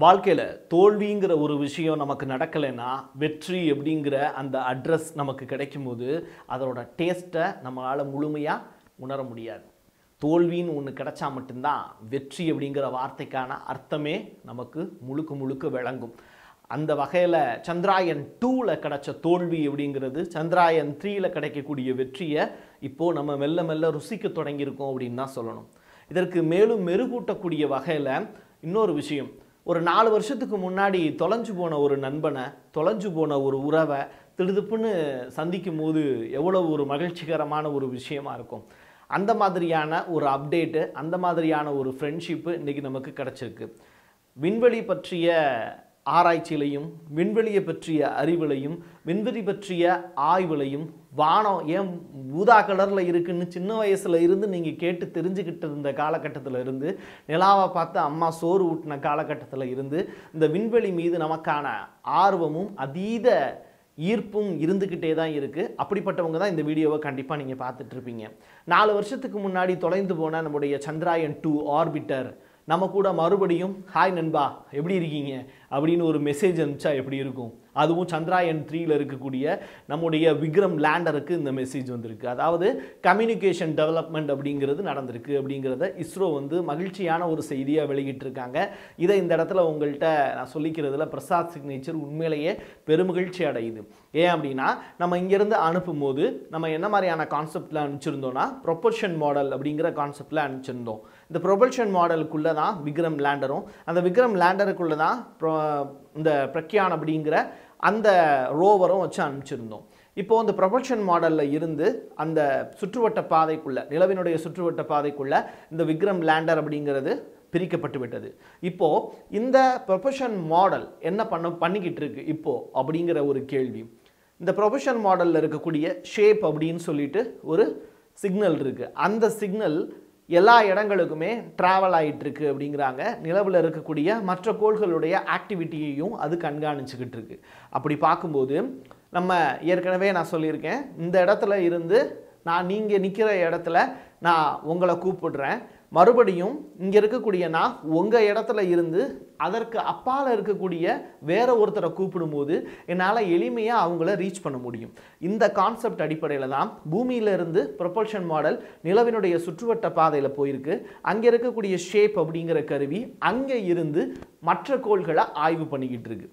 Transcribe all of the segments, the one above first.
வாழ்க்கையில் தோல்விங்கிற ஒரு விஷயம் நமக்கு நடக்கலைன்னா வெற்றி அப்படிங்கிற அந்த அட்ரஸ் நமக்கு கிடைக்கும்போது அதோட டேஸ்ட்டை நம்மளால் முழுமையாக உணர முடியாது தோல்வின்னு ஒன்று கிடைச்சா மட்டும்தான் வெற்றி அப்படிங்கிற வார்த்தைக்கான அர்த்தமே நமக்கு முழுக்க முழுக்க விளங்கும் அந்த வகையில் சந்திராயன் டூவில் கிடைச்ச தோல்வி அப்படிங்கிறது சந்திராயன் த்ரீயில் கிடைக்கக்கூடிய வெற்றியை இப்போது நம்ம மெல்ல மெல்ல ருசிக்க தொடங்கியிருக்கோம் அப்படின்னு தான் சொல்லணும் இதற்கு மேலும் மெருகூட்டக்கூடிய வகையில் இன்னொரு விஷயம் ஒரு நாலு வருஷத்துக்கு முன்னாடி தொலைஞ்சு போன ஒரு நண்பனை தொலைஞ்சு போன ஒரு உறவை திடுதுப்புன்னு சந்திக்கும் போது எவ்வளோ ஒரு மகிழ்ச்சிகரமான ஒரு விஷயமா இருக்கும் அந்த மாதிரியான ஒரு அப்டேட்டு அந்த மாதிரியான ஒரு ஃப்ரெண்ட்ஷிப்பு இன்றைக்கி நமக்கு கிடச்சிருக்கு விண்வெளி பற்றிய ஆராய்ச்சியிலையும் விண்வெளியை பற்றிய அறிவிலையும் விண்வெளி பற்றிய ஆய்வுலையும் வானம் ஏன் ஊதா கலரில் இருக்குன்னு சின்ன வயசுல இருந்து நீங்கள் கேட்டு தெரிஞ்சுக்கிட்டு இருந்த காலகட்டத்தில் இருந்து நிலாவை பார்த்து அம்மா சோறு ஊட்டின காலகட்டத்தில் இருந்து இந்த விண்வெளி மீது நமக்கான ஆர்வமும் அதீத ஈர்ப்பும் இருந்துக்கிட்டே தான் இருக்குது அப்படிப்பட்டவங்க தான் இந்த வீடியோவை கண்டிப்பாக நீங்கள் பார்த்துட்டு இருப்பீங்க நாலு வருஷத்துக்கு முன்னாடி தொலைந்து போன நம்முடைய சந்திராயன் டூ ஆர்பிட்டர் நம்ம கூட மறுபடியும் ஹாய் நண்பா எப்படி இருக்கீங்க அப்படின்னு ஒரு மெசேஜ் அனுப்பிச்சா எப்படி இருக்கும் அதுவும் சந்திராயன் த்ரீல இருக்கக்கூடிய நம்முடைய விக்ரம் லேண்டருக்கு இந்த மெசேஜ் வந்திருக்கு அதாவது கம்யூனிகேஷன் டெவலப்மெண்ட் அப்படிங்கிறது நடந்திருக்கு அப்படிங்கிறத இஸ்ரோ வந்து மகிழ்ச்சியான ஒரு செய்தியாக வெளியிட்டிருக்காங்க இதை இந்த இடத்துல உங்கள்கிட்ட நான் சொல்லிக்கிறதுல பிரசாத் சிக்னேச்சர் உண்மையிலேயே பெருமகிழ்ச்சி அடையுது ஏன் அப்படின்னா நம்ம இங்கேருந்து அனுப்பும்போது நம்ம என்ன மாதிரியான கான்செப்டில் அனுப்பிச்சிருந்தோம்னா ப்ரொபல்ஷன் மாடல் அப்படிங்கிற கான்செப்டில் அனுப்பிச்சிருந்தோம் இந்த ப்ரொபல்ஷன் மாடலுக்குள்ளே தான் விக்ரம் லேண்டரும் அந்த விக்ரம் லேண்டருக்குள்ளே தான் pro- இந்த பிரக்யான் அப்படிங்கிற அந்த ரோவரும் வச்சு அனுப்பிச்சிருந்தோம் இப்போ இந்த ப்ரொபல்ஷன் மாடலில் இருந்து அந்த சுற்றுவட்ட பாதைக்குள்ள நிலவினுடைய சுற்றுவட்ட பாதைக்குள்ள இந்த விக்ரம் லேண்டர் அப்படிங்கிறது பிரிக்கப்பட்டு விட்டது இப்போ இந்த ப்ரொபல்ஷன் மாடல் என்ன பண்ண பண்ணிக்கிட்டு இருக்கு இப்போ அப்படிங்கிற ஒரு கேள்வி இந்த ப்ரொபல்ஷன் மாடலில் இருக்கக்கூடிய ஷேப் அப்படின்னு சொல்லிட்டு ஒரு சிக்னல் இருக்கு அந்த சிக்னல் எல்லா இடங்களுக்குமே ட்ராவல் ஆயிட்டு இருக்கு அப்படிங்கிறாங்க நிலவில் இருக்கக்கூடிய மற்ற கோள்களுடைய ஆக்டிவிட்டியையும் அது கண்காணிச்சுக்கிட்டு இருக்கு அப்படி பார்க்கும்போது நம்ம ஏற்கனவே நான் சொல்லியிருக்கேன் இந்த இடத்துல இருந்து நான் நீங்கள் நிற்கிற இடத்துல நான் உங்களை கூப்பிடுறேன் மறுபடியும் இங்கே இருக்கக்கூடிய நான் உங்கள் இடத்துல இருந்து அதற்கு அப்பால் இருக்கக்கூடிய வேற ஒருத்தரை கூப்பிடும்போது என்னால் எளிமையாக அவங்கள ரீச் பண்ண முடியும் இந்த கான்செப்ட் அடிப்படையில் தான் பூமியிலிருந்து ப்ரொபல்ஷன் மாடல் நிலவினுடைய சுற்றுவட்ட பாதையில் போயிருக்கு அங்கே இருக்கக்கூடிய ஷேப் அப்படிங்கிற கருவி அங்கே இருந்து மற்ற கோள்களை ஆய்வு பண்ணிக்கிட்டு இருக்கு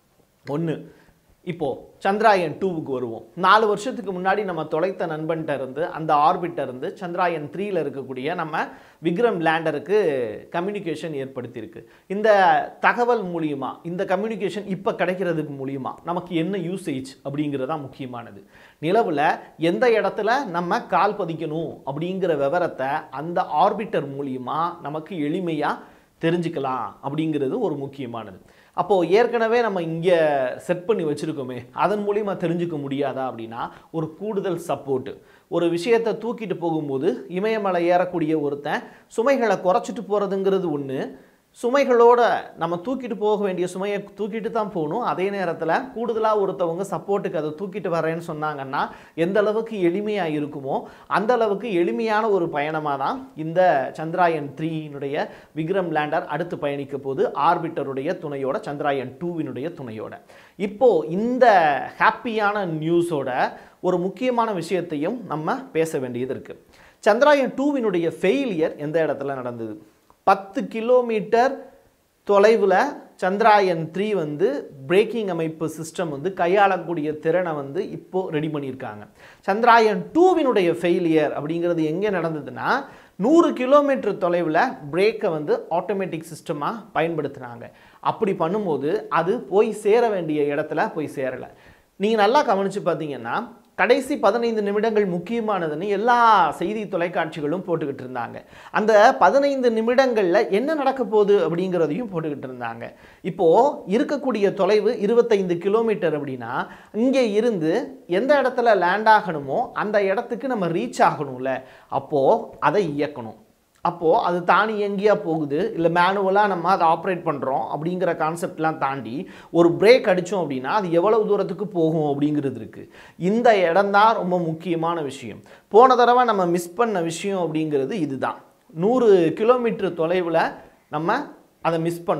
ஒன்று இப்போ சந்திராயன் டூவுக்கு வருவோம் நாலு வருஷத்துக்கு முன்னாடி நம்ம தொலைத்த நண்பன்கிட்ட இருந்து அந்த ஆர்பிட்ட இருந்து சந்திராயன் த்ரீல இருக்கக்கூடிய நம்ம விக்ரம் லேண்டருக்கு கம்யூனிகேஷன் ஏற்படுத்தியிருக்கு இந்த தகவல் மூலியமா இந்த கம்யூனிகேஷன் இப்போ கிடைக்கிறதுக்கு மூலியமா நமக்கு என்ன யூசேஜ் அப்படிங்கிறது தான் முக்கியமானது நிலவில் எந்த இடத்துல நம்ம கால் பதிக்கணும் அப்படிங்கிற விவரத்தை அந்த ஆர்பிட்டர் மூலியமா நமக்கு எளிமையாக தெரிஞ்சுக்கலாம் அப்படிங்கிறது ஒரு முக்கியமானது அப்போது ஏற்கனவே நம்ம இங்கே செட் பண்ணி வச்சுருக்கோமே அதன் மூலிமா தெரிஞ்சுக்க முடியாதா அப்படின்னா ஒரு கூடுதல் சப்போர்ட்டு ஒரு விஷயத்தை தூக்கிட்டு போகும்போது இமயமலை ஏறக்கூடிய ஒருத்தன் சுமைகளை குறைச்சிட்டு போகிறதுங்கிறது ஒன்று சுமைகளோட நம்ம தூக்கிட்டு போக வேண்டிய சுமையை தூக்கிட்டு தான் போகணும் அதே நேரத்தில் கூடுதலாக ஒருத்தவங்க சப்போர்ட்டுக்கு அதை தூக்கிட்டு வரேன்னு சொன்னாங்கன்னா எந்த அளவுக்கு எளிமையாக இருக்குமோ அந்த அளவுக்கு எளிமையான ஒரு பயணமாக தான் இந்த சந்திராயன் த்ரீனுடைய விக்ரம் லேண்டர் அடுத்து பயணிக்க போது ஆர்பிட்டருடைய துணையோட சந்திராயன் டூவினுடைய துணையோட இப்போ இந்த ஹாப்பியான நியூஸோட ஒரு முக்கியமான விஷயத்தையும் நம்ம பேச வேண்டியது இருக்குது சந்திராயன் டூவினுடைய ஃபெயிலியர் எந்த இடத்துல நடந்தது பத்து கிலோமீட்டர் தொலைவில் சந்திராயன் த்ரீ வந்து பிரேக்கிங் அமைப்பு சிஸ்டம் வந்து கையாளக்கூடிய திறனை வந்து இப்போது ரெடி பண்ணியிருக்காங்க சந்திராயன் டூவினுடைய ஃபெயிலியர் அப்படிங்கிறது எங்கே நடந்ததுன்னா நூறு கிலோமீட்டர் தொலைவில் பிரேக்கை வந்து ஆட்டோமேட்டிக் சிஸ்டமாக பயன்படுத்துனாங்க அப்படி பண்ணும்போது அது போய் சேர வேண்டிய இடத்துல போய் சேரலை நீங்கள் நல்லா கவனித்து பார்த்தீங்கன்னா கடைசி பதினைந்து நிமிடங்கள் முக்கியமானதுன்னு எல்லா செய்தி தொலைக்காட்சிகளும் போட்டுக்கிட்டு இருந்தாங்க அந்த பதினைந்து நிமிடங்களில் என்ன நடக்க போகுது அப்படிங்கிறதையும் போட்டுக்கிட்டு இருந்தாங்க இப்போது இருக்கக்கூடிய தொலைவு இருபத்தைந்து கிலோமீட்டர் அப்படின்னா இங்கே இருந்து எந்த இடத்துல லேண்ட் ஆகணுமோ அந்த இடத்துக்கு நம்ம ரீச் ஆகணும்ல அப்போது அதை இயக்கணும் அப்போது அது தானியங்கியாக போகுது இல்லை மேனுவலாக நம்ம அதை ஆப்ரேட் பண்ணுறோம் அப்படிங்கிற கான்செப்ட்லாம் தாண்டி ஒரு பிரேக் அடித்தோம் அப்படின்னா அது எவ்வளவு தூரத்துக்கு போகும் அப்படிங்கிறது இருக்குது இந்த இடம்தான் ரொம்ப முக்கியமான விஷயம் போன தடவை நம்ம மிஸ் பண்ண விஷயம் அப்படிங்கிறது இதுதான் நூறு கிலோமீட்டர் தொலைவில் நம்ம அதை மிஸ் பண்ணோம்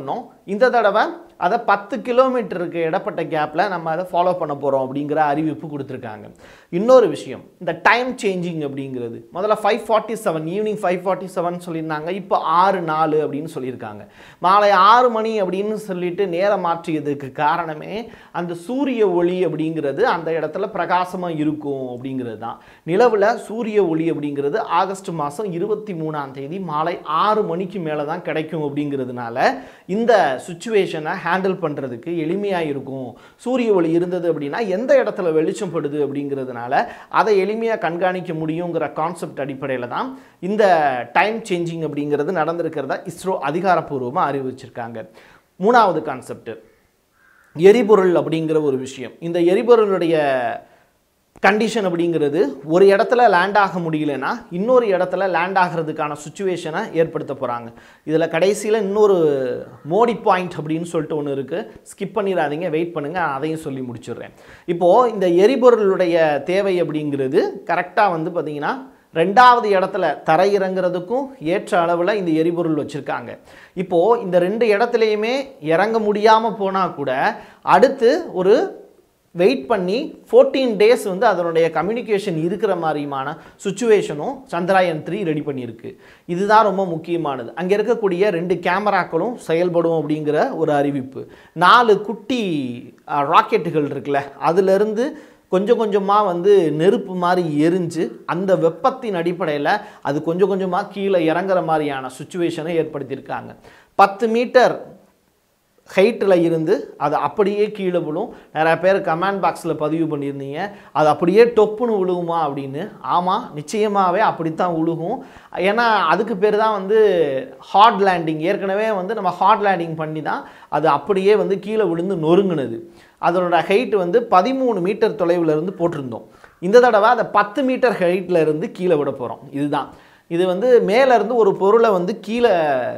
இந்த தடவை அதை பத்து கிலோமீட்டருக்கு இடப்பட்ட கேப்பில் நம்ம அதை ஃபாலோ பண்ண போகிறோம் அப்படிங்கிற அறிவிப்பு கொடுத்துருக்காங்க இன்னொரு விஷயம் இந்த டைம் சேஞ்சிங் அப்படிங்கிறது முதல்ல five forty seven evening five forty seven சொல்லியிருந்தாங்க இப்போ ஆறு நாலு அப்படின்னு சொல்லியிருக்காங்க மாலை ஆறு மணி அப்படின்னு சொல்லிட்டு நேரம் மாற்றியதுக்கு காரணமே அந்த சூரிய ஒளி அப்படிங்கிறது அந்த இடத்துல பிரகாசமாக இருக்கும் அப்படிங்கிறது தான் நிலவில் சூரிய ஒளி அப்படிங்கிறது ஆகஸ்ட் மாதம் இருபத்தி மூணாம் தேதி மாலை ஆறு மணிக்கு மேலே தான் கிடைக்கும் அப்படிங்கிறதுனால இந்த சுச்சுவேஷனை ஹேண்டில் பண்ணுறதுக்கு எளிமையாக இருக்கும் சூரிய ஒளி இருந்தது அப்படின்னா எந்த இடத்துல வெளிச்சம் படுது அப்படிங்கிறதுனால அதை எளிமையாக கண்காணிக்க முடியுங்கிற கான்செப்ட் அடிப்படையில் தான் இந்த டைம் சேஞ்சிங் அப்படிங்கிறது நடந்திருக்கிறதா இஸ்ரோ அதிகாரப்பூர்வமாக அறிவிச்சிருக்காங்க மூணாவது கான்செப்ட் எரிபொருள் அப்படிங்கிற ஒரு விஷயம் இந்த எரிபொருளுடைய கண்டிஷன் அப்படிங்கிறது ஒரு இடத்துல லேண்ட் ஆக முடியலன்னா இன்னொரு இடத்துல லேண்ட் ஆகிறதுக்கான சுச்சுவேஷனை ஏற்படுத்த போகிறாங்க இதில் கடைசியில் இன்னொரு மோடி பாயிண்ட் அப்படின்னு சொல்லிட்டு ஒன்று இருக்குது ஸ்கிப் பண்ணிடாதீங்க வெயிட் பண்ணுங்கள் அதையும் சொல்லி முடிச்சிடுறேன் இப்போது இந்த எரிபொருளுடைய தேவை அப்படிங்கிறது கரெக்டாக வந்து பார்த்திங்கன்னா ரெண்டாவது இடத்துல தரை இறங்குறதுக்கும் ஏற்ற அளவில் இந்த எரிபொருள் வச்சுருக்காங்க இப்போது இந்த ரெண்டு இடத்துலையுமே இறங்க முடியாமல் போனால் கூட அடுத்து ஒரு வெயிட் பண்ணி ஃபோர்டீன் டேஸ் வந்து அதனுடைய கம்யூனிகேஷன் இருக்கிற மாதிரியான சுச்சுவேஷனும் சந்திராயன் த்ரீ ரெடி பண்ணியிருக்கு இதுதான் ரொம்ப முக்கியமானது அங்கே இருக்கக்கூடிய ரெண்டு கேமராக்களும் செயல்படும் அப்படிங்கிற ஒரு அறிவிப்பு நாலு குட்டி ராக்கெட்டுகள் இருக்குல்ல அதுலேருந்து கொஞ்சம் கொஞ்சமாக வந்து நெருப்பு மாதிரி எரிஞ்சு அந்த வெப்பத்தின் அடிப்படையில் அது கொஞ்சம் கொஞ்சமாக கீழே இறங்குற மாதிரியான சுச்சுவேஷனை ஏற்படுத்தியிருக்காங்க பத்து மீட்டர் ஹைட்டில் இருந்து அது அப்படியே கீழே விழும் நிறைய பேர் கமெண்ட் பாக்ஸில் பதிவு பண்ணியிருந்தீங்க அது அப்படியே டொப்புன்னு விழுகுமா அப்படின்னு ஆமாம் நிச்சயமாகவே அப்படித்தான் விழுகும் ஏன்னா அதுக்கு பேர் தான் வந்து ஹார்ட் லேண்டிங் ஏற்கனவே வந்து நம்ம ஹார்ட் லேண்டிங் பண்ணி தான் அது அப்படியே வந்து கீழே விழுந்து நொறுங்குனது அதனோட ஹைட் வந்து பதிமூணு மீட்டர் தொலைவில் இருந்து போட்டிருந்தோம் இந்த தடவை அதை பத்து மீட்டர் ஹைட்டில் இருந்து கீழே விட போகிறோம் இதுதான் இது வந்து மேலேருந்து ஒரு பொருளை வந்து கீழே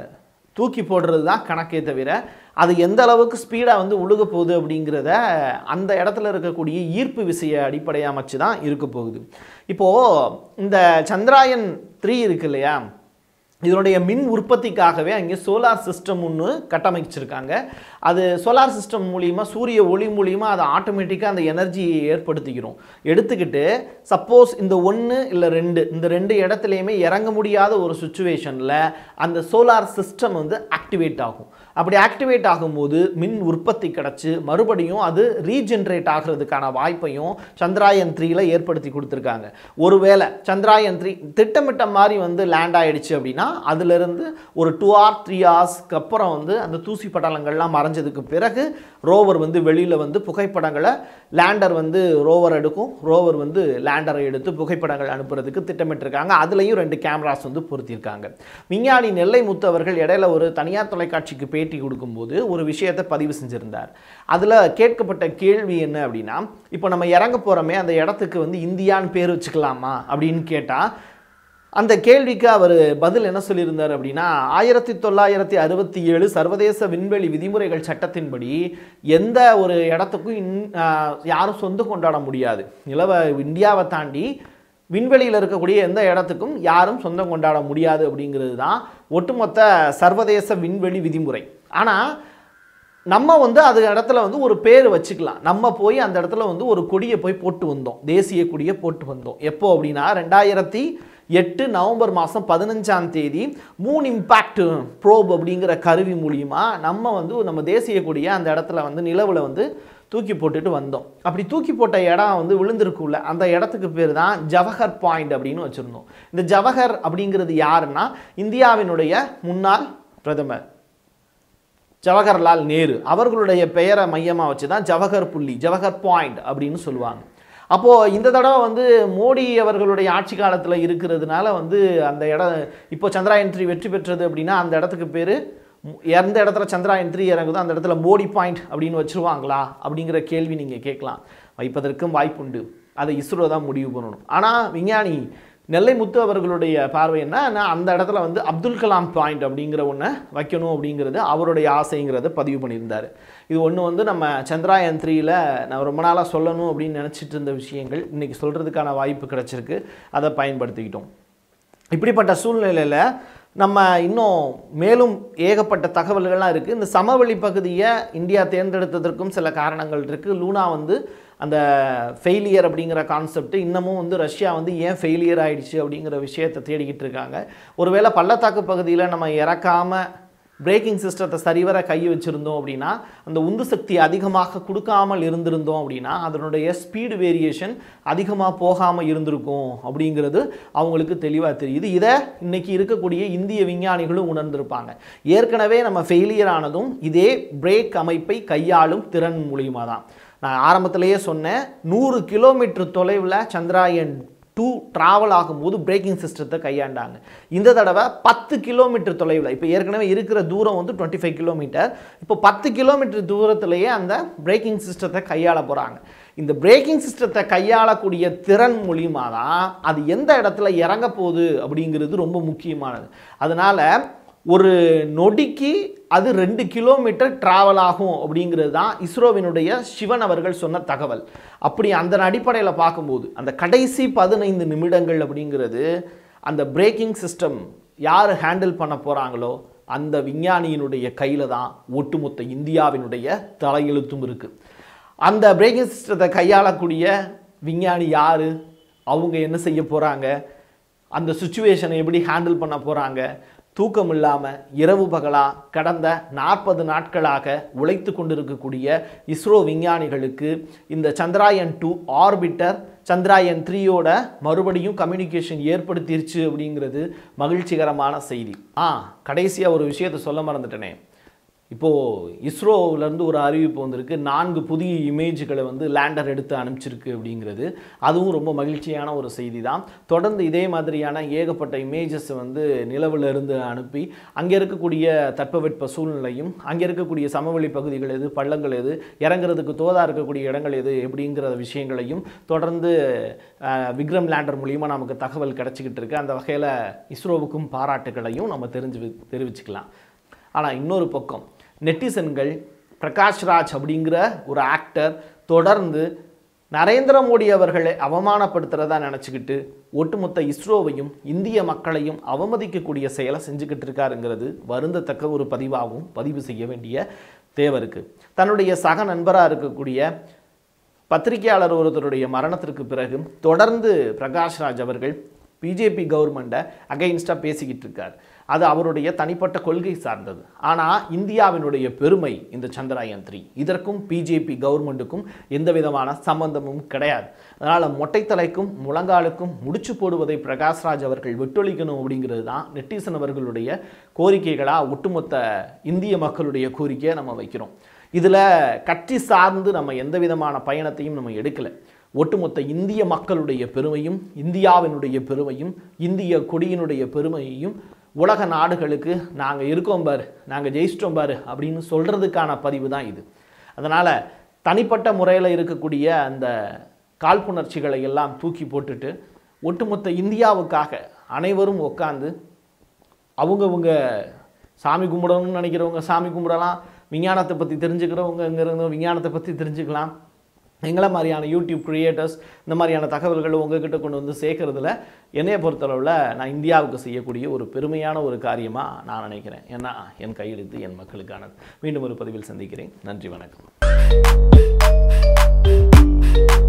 தூக்கி போடுறது தான் கணக்கே தவிர அது எந்த அளவுக்கு ஸ்பீடாக வந்து உழுக போகுது அப்படிங்கிறத அந்த இடத்துல இருக்கக்கூடிய ஈர்ப்பு விசையை அடிப்படையாக அமைச்சு தான் இருக்க போகுது இப்போது இந்த சந்திராயன் த்ரீ இருக்கு இல்லையா இதனுடைய மின் உற்பத்திக்காகவே அங்கே சோலார் சிஸ்டம் ஒன்று கட்டமைச்சிருக்காங்க அது சோலார் சிஸ்டம் மூலிமா சூரிய ஒளி மூலிமா அதை ஆட்டோமேட்டிக்காக அந்த எனர்ஜியை ஏற்படுத்திக்கிறோம் எடுத்துக்கிட்டு சப்போஸ் இந்த ஒன்று இல்லை ரெண்டு இந்த ரெண்டு இடத்துலையுமே இறங்க முடியாத ஒரு சுச்சுவேஷனில் அந்த சோலார் சிஸ்டம் வந்து ஆக்டிவேட் ஆகும் அப்படி ஆக்டிவேட் ஆகும்போது மின் உற்பத்தி கிடச்சி மறுபடியும் அது ரீஜென்ரேட் ஆகிறதுக்கான வாய்ப்பையும் சந்திராயன் த்ரீல ஏற்படுத்தி கொடுத்துருக்காங்க ஒருவேளை சந்திராயன் த்ரீ திட்டமிட்ட மாதிரி வந்து லேண்ட் ஆயிடுச்சு அப்படின்னா அதிலிருந்து ஒரு டூ ஆர் த்ரீ ஹவர்ஸ்க்கு அப்புறம் வந்து அந்த தூசி படலங்கள்லாம் மறைஞ்சதுக்கு பிறகு ரோவர் வந்து வெளியில் வந்து புகைப்படங்களை லேண்டர் வந்து ரோவர் எடுக்கும் ரோவர் வந்து லேண்டரை எடுத்து புகைப்படங்கள் அனுப்புறதுக்கு திட்டமிட்டிருக்காங்க அதுலேயும் ரெண்டு கேமராஸ் வந்து பொருத்தியிருக்காங்க விஞ்ஞானி நெல்லை முத்து அவர்கள் இடையில ஒரு தனியார் தொலைக்காட்சிக்கு பேட்டி கொடுக்கும்போது ஒரு விஷயத்தை பதிவு செஞ்சிருந்தார் அதில் கேட்கப்பட்ட கேள்வி என்ன அப்படின்னா இப்போ நம்ம இறங்க போகிறோமே அந்த இடத்துக்கு வந்து இந்தியான்னு பேர் வச்சுக்கலாமா அப்படின்னு கேட்டால் அந்த கேள்விக்கு அவர் பதில் என்ன சொல்லியிருந்தார் அப்படின்னா ஆயிரத்தி தொள்ளாயிரத்தி அறுபத்தி ஏழு சர்வதேச விண்வெளி விதிமுறைகள் சட்டத்தின்படி எந்த ஒரு இடத்துக்கும் இன் ஆஹ் யாரும் சொந்த கொண்டாட முடியாது நிலவ இந்தியாவை தாண்டி விண்வெளியில் இருக்கக்கூடிய எந்த இடத்துக்கும் யாரும் சொந்தம் கொண்டாட முடியாது அப்படிங்கிறது தான் ஒட்டுமொத்த சர்வதேச விண்வெளி விதிமுறை ஆனால் நம்ம வந்து அது இடத்துல வந்து ஒரு பேர் வச்சுக்கலாம் நம்ம போய் அந்த இடத்துல வந்து ஒரு கொடியை போய் போட்டு வந்தோம் தேசிய கொடியை போட்டு வந்தோம் எப்போ அப்படின்னா ரெண்டாயிரத்தி எட்டு நவம்பர் மாதம் பதினஞ்சாம் தேதி மூன் இம்பேக்ட் ப்ரோப் அப்படிங்கிற கருவி மூலிமா நம்ம வந்து நம்ம தேசிய கொடியை அந்த இடத்துல வந்து நிலவில் வந்து தூக்கி போட்டுட்டு வந்தோம் அப்படி தூக்கி போட்ட இடம் வந்து விழுந்திருக்குள்ள அந்த இடத்துக்கு பேர் தான் ஜவஹர் பாயிண்ட் அப்படின்னு வச்சுருந்தோம் இந்த ஜவஹர் அப்படிங்கிறது யாருன்னா இந்தியாவினுடைய முன்னாள் பிரதமர் ஜவஹர்லால் நேரு அவர்களுடைய பெயரை மையமாக வச்சு தான் ஜவஹர் புள்ளி ஜவஹர் பாயிண்ட் அப்படின்னு சொல்லுவாங்க அப்போது இந்த தடவை வந்து மோடி அவர்களுடைய ஆட்சி காலத்தில் இருக்கிறதுனால வந்து அந்த இடம் இப்போ சந்திராயன் த்ரீ வெற்றி பெற்றது அப்படின்னா அந்த இடத்துக்கு பேர் எந்த இடத்துல சந்திராயன் த்ரீ இறங்குதோ அந்த இடத்துல மோடி பாயிண்ட் அப்படின்னு வச்சுருவாங்களா அப்படிங்கிற கேள்வி நீங்கள் கேட்கலாம் வைப்பதற்கும் வாய்ப்புண்டு அதை இஸ்ரோ தான் முடிவு பண்ணணும் ஆனால் விஞ்ஞானி நெல்லை முத்து அவர்களுடைய பார்வை என்ன நான் அந்த இடத்துல வந்து அப்துல் கலாம் பாயிண்ட் அப்படிங்கிற ஒன்றை வைக்கணும் அப்படிங்கிறது அவருடைய ஆசைங்கிறத பதிவு பண்ணியிருந்தார் இது ஒன்று வந்து நம்ம சந்திராயன் த்ரீயில் நான் ரொம்ப நாளாக சொல்லணும் அப்படின்னு நினச்சிட்டு இருந்த விஷயங்கள் இன்றைக்கி சொல்கிறதுக்கான வாய்ப்பு கிடச்சிருக்கு அதை பயன்படுத்திக்கிட்டோம் இப்படிப்பட்ட சூழ்நிலையில் நம்ம இன்னும் மேலும் ஏகப்பட்ட தகவல்கள்லாம் இருக்குது இந்த சமவெளி பகுதியை இந்தியா தேர்ந்தெடுத்ததற்கும் சில காரணங்கள் இருக்குது லூனா வந்து அந்த ஃபெயிலியர் அப்படிங்கிற கான்செப்ட் இன்னமும் வந்து ரஷ்யா வந்து ஏன் ஃபெயிலியர் ஆயிடுச்சு அப்படிங்கிற விஷயத்தை தேடிக்கிட்டு இருக்காங்க ஒருவேளை பள்ளத்தாக்கு பகுதியில் நம்ம இறக்காம பிரேக்கிங் சிஸ்டத்தை சரிவர கை வச்சுருந்தோம் அப்படின்னா அந்த உந்து சக்தி அதிகமாக கொடுக்காமல் இருந்திருந்தோம் அப்படின்னா அதனுடைய ஸ்பீடு வேரியேஷன் அதிகமாக போகாமல் இருந்திருக்கும் அப்படிங்கிறது அவங்களுக்கு தெளிவாக தெரியுது இதை இன்னைக்கு இருக்கக்கூடிய இந்திய விஞ்ஞானிகளும் உணர்ந்திருப்பாங்க ஏற்கனவே நம்ம ஃபெயிலியர் ஆனதும் இதே பிரேக் அமைப்பை கையாளும் திறன் மூலியமாக தான் நான் ஆரம்பத்திலேயே சொன்னேன் நூறு கிலோமீட்டர் தொலைவில் சந்திராயன் டூ ட்ராவல் ஆகும்போது பிரேக்கிங் சிஸ்டத்தை கையாண்டாங்க இந்த தடவை பத்து கிலோமீட்டர் தொலைவில் இப்போ ஏற்கனவே இருக்கிற தூரம் வந்து டுவெண்ட்டி ஃபைவ் கிலோமீட்டர் இப்போ பத்து கிலோமீட்டர் தூரத்திலேயே அந்த பிரேக்கிங் சிஸ்டத்தை கையாள போகிறாங்க இந்த பிரேக்கிங் சிஸ்டத்தை கையாளக்கூடிய திறன் மூலியமாக தான் அது எந்த இடத்துல இறங்க போகுது அப்படிங்கிறது ரொம்ப முக்கியமானது அதனால் ஒரு நொடிக்கு அது ரெண்டு கிலோமீட்டர் டிராவல் ஆகும் அப்படிங்கிறது தான் இஸ்ரோவினுடைய சிவன் அவர்கள் சொன்ன தகவல் அப்படி அந்த அடிப்படையில் பார்க்கும்போது அந்த கடைசி பதினைந்து நிமிடங்கள் அப்படிங்கிறது அந்த பிரேக்கிங் சிஸ்டம் யார் ஹேண்டில் பண்ண போகிறாங்களோ அந்த விஞ்ஞானியினுடைய கையில் தான் ஒட்டுமொத்த இந்தியாவினுடைய தலையெழுத்தும் இருக்குது அந்த பிரேக்கிங் சிஸ்டத்தை கையாளக்கூடிய விஞ்ஞானி யார் அவங்க என்ன செய்ய போகிறாங்க அந்த சுச்சுவேஷனை எப்படி ஹேண்டில் பண்ண போகிறாங்க தூக்கம் இல்லாமல் இரவு பகலாக கடந்த நாற்பது நாட்களாக உழைத்து கொண்டிருக்கக்கூடிய இஸ்ரோ விஞ்ஞானிகளுக்கு இந்த சந்திராயன் டூ ஆர்பிட்டர் சந்திராயன் த்ரீயோட மறுபடியும் கம்யூனிகேஷன் ஏற்படுத்திருச்சு அப்படிங்கிறது மகிழ்ச்சிகரமான செய்தி ஆ கடைசியாக ஒரு விஷயத்தை சொல்ல மறந்துட்டேனே இப்போது இஸ்ரோவிலேருந்து ஒரு அறிவிப்பு வந்திருக்கு நான்கு புதிய இமேஜ்களை வந்து லேண்டர் எடுத்து அனுப்பிச்சிருக்கு அப்படிங்கிறது அதுவும் ரொம்ப மகிழ்ச்சியான ஒரு செய்தி தான் தொடர்ந்து இதே மாதிரியான ஏகப்பட்ட இமேஜஸ் வந்து நிலவுல இருந்து அனுப்பி அங்கே இருக்கக்கூடிய தட்பவெட்ப சூழ்நிலையும் அங்கே இருக்கக்கூடிய சமவெளி பகுதிகள் எது பள்ளங்கள் எது இறங்குறதுக்கு தோதா இருக்கக்கூடிய இடங்கள் எது எப்படிங்கிற விஷயங்களையும் தொடர்ந்து அஹ், விக்ரம் லேண்டர் மூலியமாக நமக்கு தகவல் கிடச்சிக்கிட்டு இருக்கு அந்த வகையில் இஸ்ரோவுக்கும் பாராட்டுகளையும் நம்ம தெரிஞ்சு தெரிவிச்சுக்கலாம் ஆனால் இன்னொரு பக்கம் நெட்டிசன்கள் பிரகாஷ் ராஜ் அப்படிங்கிற ஒரு ஆக்டர் தொடர்ந்து நரேந்திர மோடி அவர்களை அவமானப்படுத்துகிறதா நினச்சிக்கிட்டு ஒட்டுமொத்த இஸ்ரோவையும் இந்திய மக்களையும் அவமதிக்கக்கூடிய செயலை செஞ்சுக்கிட்டு இருக்காருங்கிறது வருந்தத்தக்க ஒரு பதிவாகவும் பதிவு செய்ய வேண்டிய தேவை இருக்குது தன்னுடைய சக நண்பராக இருக்கக்கூடிய பத்திரிகையாளர் ஒருத்தருடைய மரணத்திற்கு பிறகு தொடர்ந்து பிரகாஷ் ராஜ் அவர்கள் பிஜேபி கவர்மெண்ட்டை அகைன்ஸ்டாக பேசிக்கிட்டு இருக்கார் அது அவருடைய தனிப்பட்ட கொள்கை சார்ந்தது ஆனால் இந்தியாவினுடைய பெருமை இந்த சந்திராயன் த்ரீ இதற்கும் பிஜேபி கவர்மெண்ட்டுக்கும் எந்த விதமான சம்பந்தமும் கிடையாது அதனால் மொட்டைத்தலைக்கும் முழங்காலுக்கும் முடிச்சு போடுவதை பிரகாஷ்ராஜ் அவர்கள் விட்டொழிக்கணும் அப்படிங்கிறது தான் நெட்டிசன் அவர்களுடைய கோரிக்கைகளாக ஒட்டுமொத்த இந்திய மக்களுடைய கோரிக்கையை நம்ம வைக்கிறோம் இதில் கட்சி சார்ந்து நம்ம எந்த விதமான பயணத்தையும் நம்ம எடுக்கலை ஒட்டுமொத்த இந்திய மக்களுடைய பெருமையும் இந்தியாவினுடைய பெருமையும் இந்திய கொடியினுடைய பெருமையையும் உலக நாடுகளுக்கு நாங்கள் இருக்கோம் பாரு நாங்கள் ஜெயிச்சிட்டோம் பாரு அப்படின்னு சொல்கிறதுக்கான பதிவு தான் இது அதனால் தனிப்பட்ட முறையில் இருக்கக்கூடிய அந்த காழ்ப்புணர்ச்சிகளை எல்லாம் தூக்கி போட்டுட்டு ஒட்டுமொத்த இந்தியாவுக்காக அனைவரும் உட்காந்து அவங்கவுங்க சாமி கும்பிடணும்னு நினைக்கிறவங்க சாமி கும்பிடலாம் விஞ்ஞானத்தை பற்றி தெரிஞ்சுக்கிறவங்க இங்கே இருந்து விஞ்ஞானத்தை பற்றி தெரிஞ்சுக்கலாம் எங்களை மாதிரியான யூடியூப் கிரியேட்டர்ஸ் இந்த மாதிரியான தகவல்கள் உங்ககிட்ட கொண்டு வந்து சேர்க்கறதுல என்னைய பொறுத்தளவில் நான் இந்தியாவுக்கு செய்யக்கூடிய ஒரு பெருமையான ஒரு காரியமாக நான் நினைக்கிறேன் ஏன்னா என் கையெழுத்து என் மக்களுக்கானது மீண்டும் ஒரு பதிவில் சந்திக்கிறேன் நன்றி வணக்கம்